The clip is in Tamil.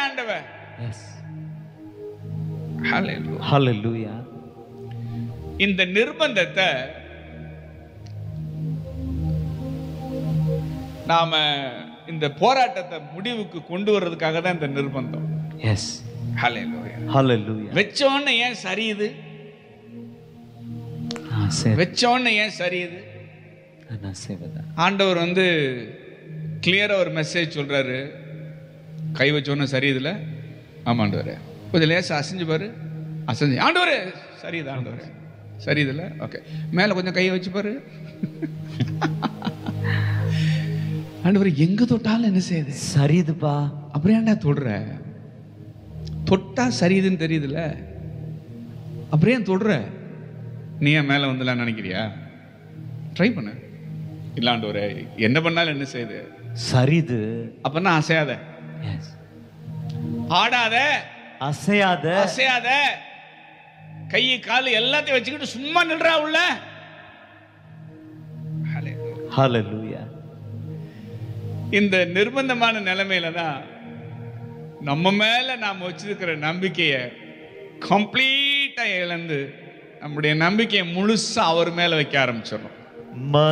ஆண்டவர் எஸ் Hallelujah. ஹalleluya இந்த நிர்பந்தத்தை நாம இந்த போராட்டத்தை முடிவுக்கு கொண்டு வர்றதுக்காக தான் இந்த நிர்பந்தம் எஸ் Hallelujah. ஹalleluya வச்சோன்னு ஏன் சரியுது ஆ சரி வச்சோன்னு ஏன் சரியுது நான் செய்வதா ஆண்டவர் வந்து கிளியரா ஒரு மெசேஜ் சொல்றாரு கை வச்சோன்னு சரியுதுல ஆமாண்டவரே கொஞ்சம் லேசா அசைஞ்சு பாரு அசைஞ்சு ஆண்டவரே சரியுது ஆண்டவரே சரியுதுல ஓகே மேல கொஞ்சம் கையை வச்சு பாரு ஆண்டவர் எங்க தொட்டாலும் என்ன செய்யுது சரிதுப்பா அப்புறம் ஏன்டா தொடுற தொட்டா சரியுதுன்னு தெரியுதுல்ல அப்புறம் ஏன் தொடுற நீ ஏன் மேல வந்துலாம் நினைக்கிறியா ட்ரை பண்ணு இல்லாண்டவரே என்ன பண்ணாலும் என்ன செய்யுது சரிது அப்பன்னா அசையாத எஸ் ஆடாத அசையாத அசையாத கை கால் எல்லாத்தையும் வச்சுக்கிட்டு சும்மா நில்றா உள்ள ஹalleluya இந்த நிர்பந்தமான நிலைமையில தான் நம்ம மேல நாம் வச்சிருக்கிற நம்பிக்கையை கம்ப்ளீட்டா இழந்து நம்முடைய நம்பிக்கையை முழுசா அவர் மேல வைக்க ஆரம்பிச்சிடறோம் ம